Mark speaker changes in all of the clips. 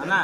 Speaker 1: అన్నా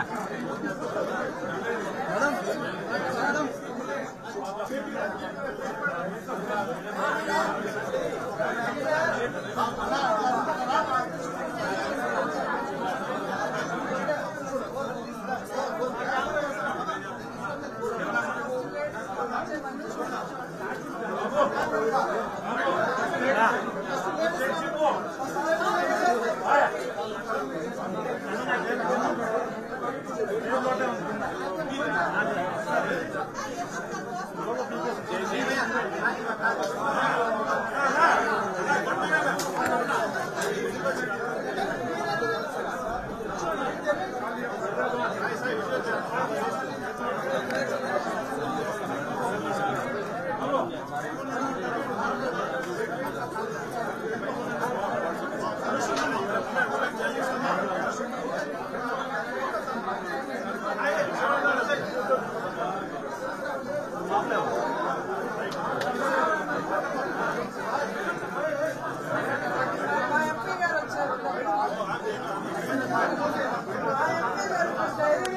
Speaker 2: మా ఎంపీ గారు వచ్చారు మా ఎంపీ గారు డైరీగా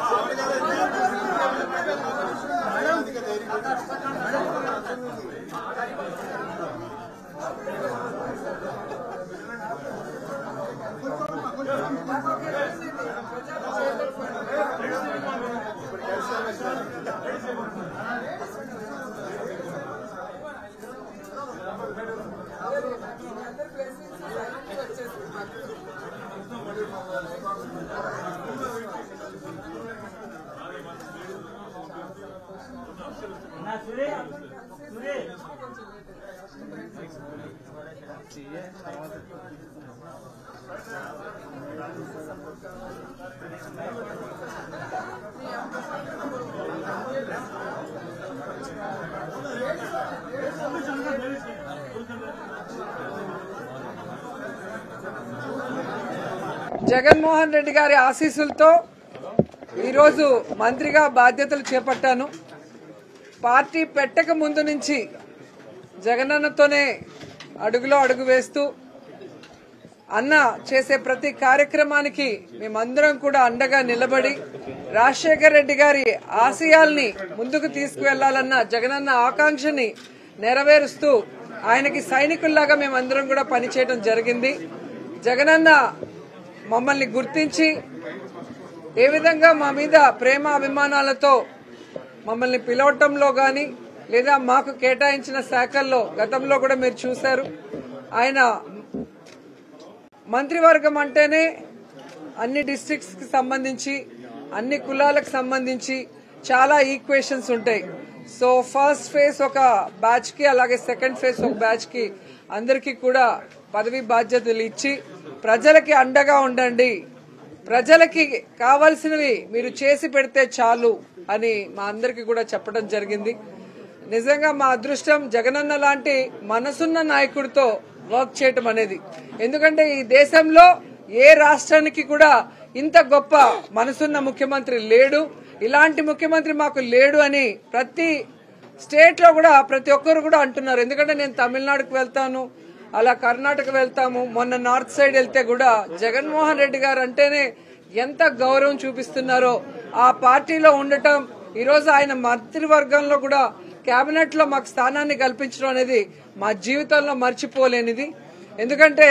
Speaker 2: అందరు బ్లెస్సింగ్స్ వచ్చేసి మాకు
Speaker 1: అన్నా సూరి సూరి
Speaker 2: జగన్మోహన్ రెడ్డి గారి ఆశీస్సులతో ఈరోజు మంత్రిగా బాధ్యతలు చేపట్టాను పార్టీ పెట్టక ముందు నుంచి జగనన్నతోనే అడుగులో అడుగు వేస్తూ అన్న చేసే ప్రతి కార్యక్రమానికి మేమందరం కూడా అండగా నిలబడి రాజశేఖర రెడ్డి గారి ఆశయాల్ని ముందుకు తీసుకువెళ్లాలన్న జగనన్న ఆకాంక్షని నెరవేరుస్తూ ఆయనకి సైనికుల్లాగా మేమందరం కూడా పనిచేయడం జరిగింది జగనన్న మమ్మల్ని గుర్తించి ఏ విధంగా మా మీద ప్రేమ అభిమానాలతో మమ్మల్ని పిలవటంలో గాని లేదా మాకు కేటాయించిన శాఖల్లో గతంలో కూడా మీరు చూశారు ఆయన మంత్రివర్గం అంటేనే అన్ని డిస్ట్రిక్ట్స్ కి సంబంధించి అన్ని కులాలకు సంబంధించి చాలా ఈక్వేషన్స్ ఉంటాయి సో ఫస్ట్ ఫేజ్ ఒక బ్యాచ్ కి అలాగే సెకండ్ ఫేజ్ ఒక బ్యాచ్ కి అందరికీ కూడా పదవి బాధ్యతలు ఇచ్చి ప్రజలకి అండగా ఉండండి ప్రజలకి కావాల్సినవి మీరు చేసి పెడితే చాలు అని మా అందరికి కూడా చెప్పడం జరిగింది నిజంగా మా అదృష్టం జగనన్న లాంటి మనసున్న నాయకుడితో వర్క్ చేయటం అనేది ఎందుకంటే ఈ దేశంలో ఏ రాష్ట్రానికి కూడా ఇంత గొప్ప మనసున్న ముఖ్యమంత్రి లేడు ఇలాంటి ముఖ్యమంత్రి మాకు లేడు అని ప్రతి స్టేట్ లో కూడా ప్రతి ఒక్కరు కూడా అంటున్నారు ఎందుకంటే నేను తమిళనాడుకు వెళ్తాను అలా కర్ణాటక వెళ్తాము మొన్న నార్త్ సైడ్ వెళ్తే కూడా జగన్మోహన్ రెడ్డి గారు అంటేనే ఎంత గౌరవం చూపిస్తున్నారో ఆ పార్టీలో ఉండటం ఈరోజు ఆయన మంత్రివర్గంలో కూడా కేబినెట్ లో మాకు స్థానాన్ని కల్పించడం అనేది మా జీవితంలో మర్చిపోలేనిది ఎందుకంటే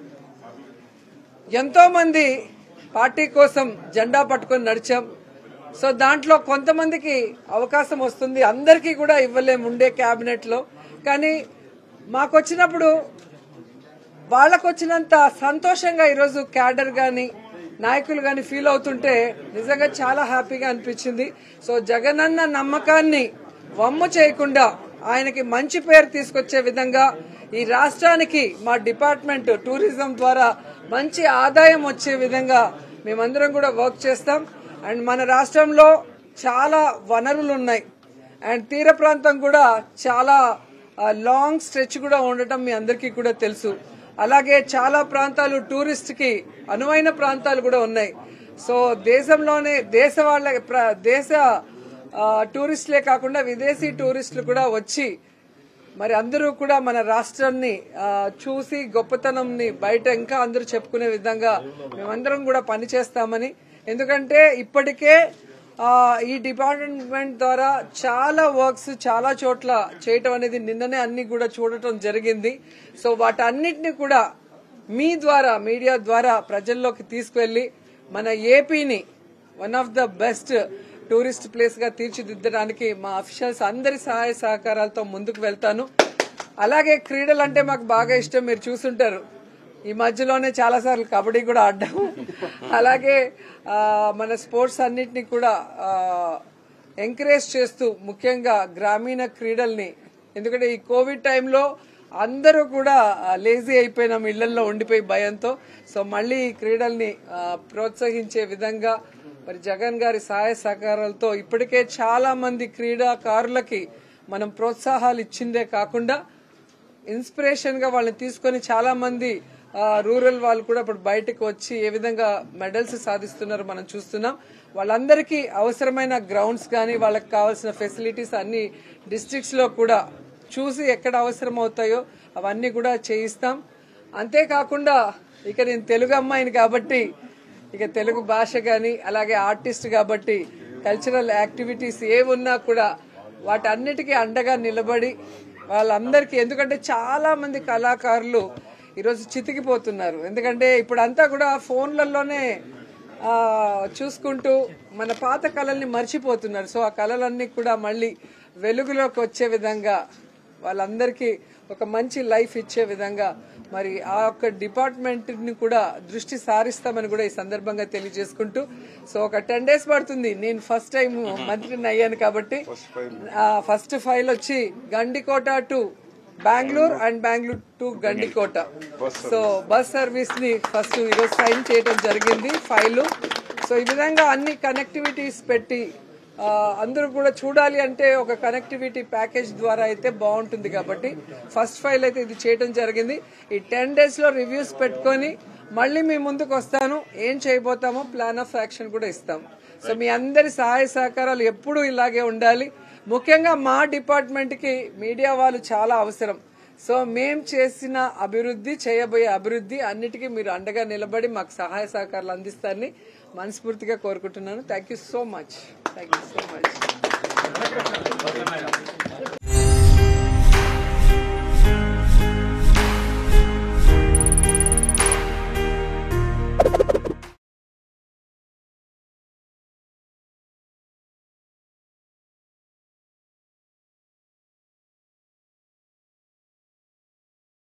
Speaker 2: ఎంతో మంది పార్టీ కోసం జెండా పట్టుకొని నడిచాం సో దాంట్లో కొంతమందికి అవకాశం వస్తుంది అందరికీ కూడా ఇవ్వలేము ఉండే కేబినెట్ లో కానీ మాకు వచ్చినప్పుడు వాళ్ళకు వచ్చినంత సంతోషంగా ఈరోజు క్యాడర్ గాని నాయకులు గాని ఫీల్ అవుతుంటే నిజంగా చాలా హ్యాపీగా అనిపించింది సో జగనన్న నమ్మకాన్ని వమ్ము చేయకుండా ఆయనకి మంచి పేరు తీసుకొచ్చే విధంగా ఈ రాష్ట్రానికి మా డిపార్ట్మెంట్ టూరిజం ద్వారా మంచి ఆదాయం వచ్చే విధంగా మేమందరం కూడా వర్క్ చేస్తాం అండ్ మన రాష్ట్రంలో చాలా వనరులు ఉన్నాయి అండ్ తీర ప్రాంతం కూడా చాలా లాంగ్ స్ట్రెచ్ కూడా ఉండటం మీ అందరికీ కూడా తెలుసు అలాగే చాలా ప్రాంతాలు టూరిస్ట్ కి అనువైన ప్రాంతాలు కూడా ఉన్నాయి సో దేశంలోనే దేశ వాళ్ళ ప్ర- దేశ ఆ, టూరిస్టులే కాకుండా విదేశీ టూరిస్టులు కూడా వచ్చి మరి అందరూ కూడా మన రాష్ట్రాన్ని ఆ, చూసి గొప్పతనంని బయట ఇంకా అందరూ చెప్పుకునే విధంగా మేమందరం కూడా పనిచేస్తామని ఎందుకంటే ఇప్పటికే ఆ, ఈ డిపార్ట్మెంట్ ద్వారా చాలా వర్క్స్ చాలా చోట్ల చేయటం అనేది నిన్ననే అన్ని కూడా చూడటం జరిగింది సో వాటన్నిటిని కూడా మీ ద్వారా మీడియా ద్వారా ప్రజల్లోకి తీసుకువెళ్లి మన ఏపీని one of the best tourist place గా తీర్చిదిద్దడానికి మా అఫీషియల్స్ అందరి సహాయ సహకారాలతో ముందుకు వెళ్తాను అలాగే క్రీడలు అంటే మాకు బాగా ఇష్టం మీరు చూసుంటారు ఈ మధ్యలోనే చాలా సార్లు కబడ్డీ కూడా ఆడ్డాము అలాగే ఆ, మన స్పోర్ట్స్ అన్నిటిని కూడా ఎంకరేజ్ చేస్తూ ముఖ్యంగా గ్రామీణ క్రీడల్ని ఎందుకంటే ఈ కోవిడ్ టైంలో అందరూ కూడా లేజీ అయిపోయినాం ఇళ్లలో ఉండిపోయి భయంతో సో మళ్ళీ ఈ క్రీడల్ని ఆ, ప్రోత్సహించే విధంగా మరి జగన్ గారి సహాయ సహకారాలతో ఇప్పటికే చాలా మంది క్రీడాకారులకి మనం ప్రోత్సాహాలు ఇచ్చిందే కాకుండా ఇన్స్పిరేషన్ గా వాళ్ళని తీసుకొని చాలా మంది ఆ, రూరల్ వాళ్ళు కూడా ఇప్పుడు బయటకు వచ్చి ఏ విధంగా మెడల్స్ సాధిస్తున్నారో మనం చూస్తున్నాం వాళ్ళందరికీ అవసరమైన గ్రౌండ్స్ కానీ వాళ్ళకి కావాల్సిన ఫెసిలిటీస్ అన్ని డిస్ట్రిక్ట్స్ లో కూడా చూసి ఎక్కడ అవసరం అవుతాయో అవన్నీ కూడా చేయిస్తాం అంతేకాకుండా ఇక నేను తెలుగు అమ్మాయిని కాబట్టి ఇక తెలుగు భాష కానీ అలాగే ఆర్టిస్ట్ కాబట్టి కల్చరల్ యాక్టివిటీస్ ఏ ఉన్నా కూడా వాటన్నిటికీ అండగా నిలబడి వాళ్ళందరికీ ఎందుకంటే చాలా మంది కళాకారులు ఈరోజు చితికిపోతున్నారు ఎందుకంటే ఇప్పుడు అంతా కూడా ఫోన్లలోనే ఆ, చూసుకుంటూ మన పాత కళల్ని మర్చిపోతున్నారు సో ఆ కళలన్నీ కూడా మళ్ళీ వెలుగులోకి వచ్చే విధంగా వాళ్ళందరికీ ఒక మంచి లైఫ్ ఇచ్చే విధంగా మరి ఆ యొక్క డిపార్ట్మెంట్ ని కూడా దృష్టి సారిస్తామని కూడా ఈ సందర్భంగా తెలియజేసుకుంటూ సో ఒక టెన్ డేస్ పడుతుంది నేను ఫస్ట్ టైం మంత్రిని అయ్యాను కాబట్టి ఫస్ట్ ఫైల్ వచ్చి Gandikota to Bengaluru and Bengaluru to Gandikota so bus service ని ఫస్ట్ ఈరోజు సైన్ చేయడం జరిగింది ఫైల్ సో ఈ విధంగా అన్ని కనెక్టివిటీస్ పెట్టి ఆ, అందరూ కూడా చూడాలి అంటే ఒక కనెక్టివిటీ ప్యాకేజ్ ద్వారా అయితే బాగుంటుంది కాబట్టి ఫస్ట్ ఫైల్ అయితే ఇది చేయడం జరిగింది ఈ టెన్ డేస్ లో రివ్యూస్ పెట్టుకొని మళ్ళీ మీ ముందుకు వస్తాను ఏం చేయబోతామో ప్లాన్ ఆఫ్ యాక్షన్ కూడా ఇస్తాం సో మీ అందరి సహాయ సహకారాలు ఎప్పుడూ ఇలాగే ఉండాలి ముఖ్యంగా మా డిపార్ట్మెంట్ కి మీడియా వాళ్ళు చాలా అవసరం సో మేం చేసిన అభివృద్ధి చేయబోయే అభివృద్ధి అన్నిటికీ మీరు అండగా నిలబడి మాకు సహాయ సహకారాలు అందిస్తారని మనస్ఫూర్తిగా కోరుకుంటున్నాను thank you so much thank you so much